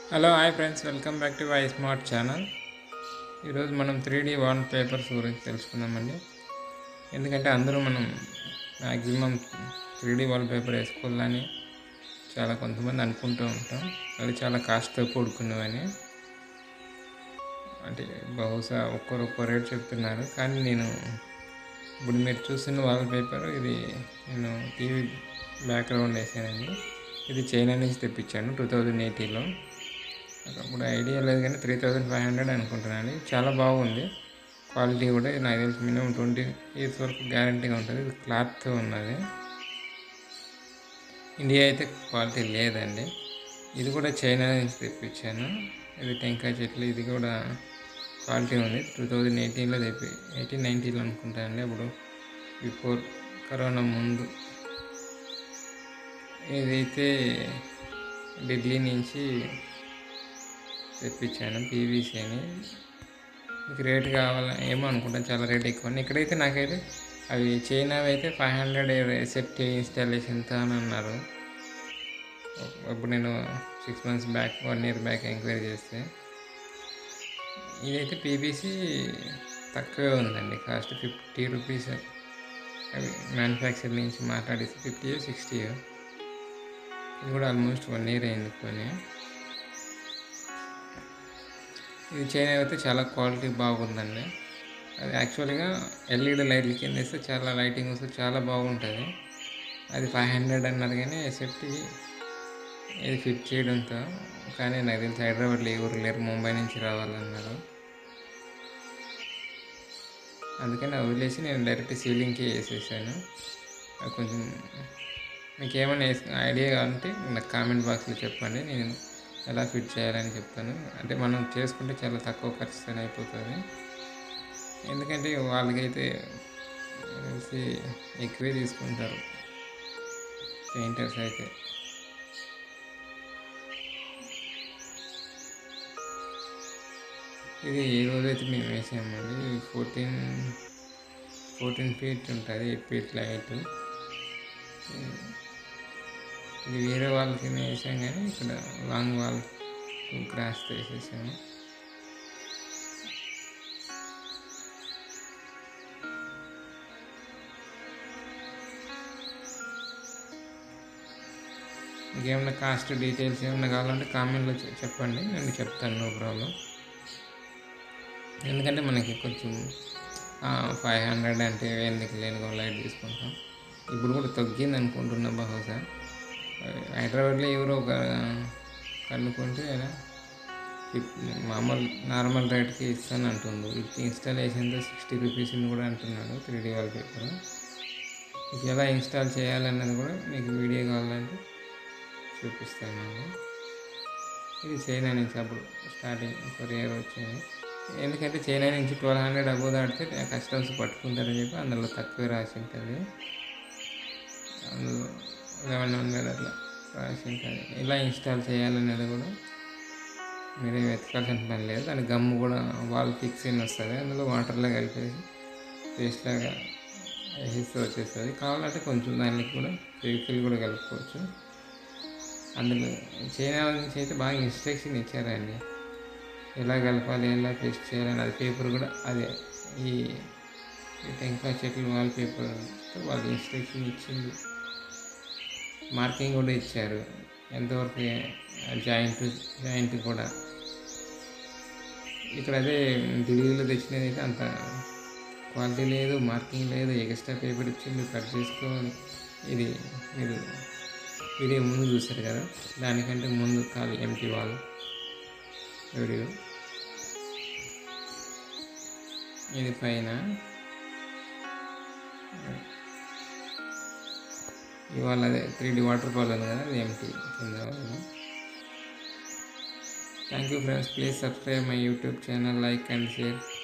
Hello hi friends welcome back to Y smart channel ఈరోజు మనం three D wall papers గురించి తెలుసుకుందామండి ఎందుకంటే అందరూ మనం maximum three D wallpaper వేసుకోవాలని చాలా కొంతమంది అనుకుంటూ ఉంటాం అది చాలా కాస్ట్తో కూడుకున్నవని అంటే బహుశా ఒక్కరు ఒక్కో రేట్ చెప్తున్నారు కానీ నేను ఇప్పుడు మీరు చూస్తున్న వాల్ పేపర్ ఇది నేను టీవీ బ్యాక్గ్రౌండ్ వేసానండి ఇది చైనా నుంచి తెప్పించాను టూ థౌజండ్ ఎయిటీలో అప్పుడు ఐడియా లేదు కానీ త్రీ థౌజండ్ ఫైవ్ హండ్రెడ్ అనుకుంటున్నాను చాలా బాగుంది క్వాలిటీ కూడా నాకు తెలిసి మినిమం ట్వంటీ ఇయర్స్ వరకు గ్యారంటీగా ఉంటుంది ఇది క్లాత్తో ఉన్నది ఇండియా అయితే క్వాలిటీ లేదండి ఇది కూడా చైనా నుంచి తెప్పించాను ఇది టెంకాయ చెట్లు ఇది కూడా క్వాలిటీ ఉంది టూ థౌజండ్ ఎయిటీన్లో తెప్పి ఎయిటీన్ నైన్టీన్లో అనుకుంటానండి అప్పుడు బిఫోర్ కరోనా ముందు ఇదైతే ఢిల్లీ నుంచి తెప్పించాను పీవీసీ అని మీకు రేట్ కావాలా ఏమో అనుకుంటాను చాలా రేట్ ఎక్కువ ఉంది. ఇక్కడైతే నాకైతే అవి చైనావి అయితే ఫైవ్ హండ్రెడ్ సెట్ ఇన్స్టాలేషన్తో అని అన్నారు ఇప్పుడు నేను six months back one year back enquiry చేస్తే ఇదైతే పీబీసీ తక్కువే ఉందండి కాస్ట్ ఫిఫ్టీ రూపీస్ అవి మ్యానుఫ్యాక్చర్ నుంచి మాట్లాడేసి ఫిఫ్టీ సిక్స్టీ ఇది కూడా ఆల్మోస్ట్ వన్ ఇయర్ అయింది కొని ఇది చైనా అయితే చాలా క్వాలిటీ బాగుందండి అది యాక్చువల్గా ఎల్ఈడి లైట్ల కింద వేస్తే చాలా లైటింగ్ వస్తే చాలా బాగుంటుంది అది ఫైవ్ హండ్రెడ్ అన్నారు కానీ ఎస్ఎఫ్టీ ఇది ఫిట్ చేయడంతో కానీ నాకు తెలిసి హైదరాబాద్లో ఎవరు లేరు ముంబై నుంచి రావాలన్నారు అందుకని అది వదిలేసి నేను డైరెక్ట్ సీలింగ్కి వేసేసాను అది కొంచెం మీకు ఏమైనా ఐడియా కావాలంటే నాకు కామెంట్ బాక్స్లో చెప్పండి నేను ఎలా ఫిట్ చేయాలని చెప్తాను అంటే మనం చేసుకుంటే చాలా తక్కువ ఖర్చుతో అయిపోతుంది ఎందుకంటే వాళ్ళకైతే తెలిసి ఎక్కువే తీసుకుంటారు పెయింటర్స్ అయితే ఇది ఏ రోజైతే మేము వేసామండి ఫోర్టీన్ ఫోర్టీన్ ఫీట్ ఉంటుంది ఎయిట్ ఫీట్ లైట్ ఇది వేరే వాళ్ళకి వేసాం కానీ ఇక్కడ లాంగ్ వాల్ గ్రాస్ వేసేసాము ఇంకేమైనా కాస్ట్ డీటెయిల్స్ ఏమైనా కావాలంటే కామెంట్లో చె- చెప్పండి నేను చెప్తాను నో ప్రాబ్లం ఎందుకంటే మనకి కొంచెం ఫైవ్ హండ్రెడ్ అంటే ఎందుకు లేని లైట్ తీసుకుంటాం ఇప్పుడు కూడా తగ్గింది అనుకుంటున్నా బహుశా హైదరాబాద్లో ఎవరో ఒక కనుక్కుంటే ఫిఫ్- మామూలు నార్మల్ రేట్కి ఇస్తాను అంటుండు ఇది ఇన్స్టాలేషన్తో సిక్స్టీ రూపీస్ కూడా అంటున్నాడు త్రీ డీ వాల్ పేపర్ మీకు ఎలా ఇన్స్టాల్ చేయాలన్నది కూడా మీకు వీడియో కావాలంటే చూపిస్తాను నేను ఇది చైనా నుంచి అప్పుడు స్టార్టింగ్ ఫర్ ఇయర్ వచ్చింది ఎందుకంటే చైనా నుంచి ట్వెల్వ్ హండ్రెడ్ అబోవ్ దాటితే కస్టమ్స్ పట్టుకుంటారని చెప్పి అందులో తక్కువ రాసి ఉంటుంది అందులో లెవెన్ హండ్రెడ్ అట్లా రాసి ఉంటుంది ఎలా ఇన్స్టాల్ చేయాలనేది కూడా మీరే వెతకాల్సిన పని లేదు దాని గమ్ము కూడా వాల్ ఫిక్సింగ్ వస్తుంది అందులో వాటర్లో కలిపేసి పేస్ట్ లాగా వేసేస్తే వచ్చేస్తుంది కావాలంటే కొంచెం దానికి కూడా ఫెవికల్ కూడా కలుపుకోవచ్చు అందులో చైనా నుంచి అయితే బాగా ఇన్స్ట్రక్షన్ ఇచ్చారండి ఎలా కలపాలి ఎలా పేస్ట్ చేయాలని అది పేపర్ కూడా అదే ఈ ఈ టెంకాయ చెట్లు వాల్ పేపర్తో వాళ్ళు ఇన్స్ట్రక్షన్ ఇచ్చింది మార్కింగ్ కూడా ఇచ్చారు ఎంతవరకు జాయింట్ జాయింట్ కూడా ఇక్కడ అదే ఢిల్లీలో తెచ్చినది అయితే అంత క్వాలిటీ లేదు మార్కింగ్ లేదు ఎక్స్ట్రా పేపర్ ఇచ్చింది కట్ చేసుకోవాలి ఇది మీరు వీడియో ముందు చూశారు కదా దానికంటే ముందు ఖాళీ ఎంటీ వాల్ వీడియో ఇది పైన ఇవాళ అదే త్రీ డి వాటర్ ఫాల్ ఉంది కదా అది ఎంటీ కింద thank you friends please subscribe my YouTube channel like and share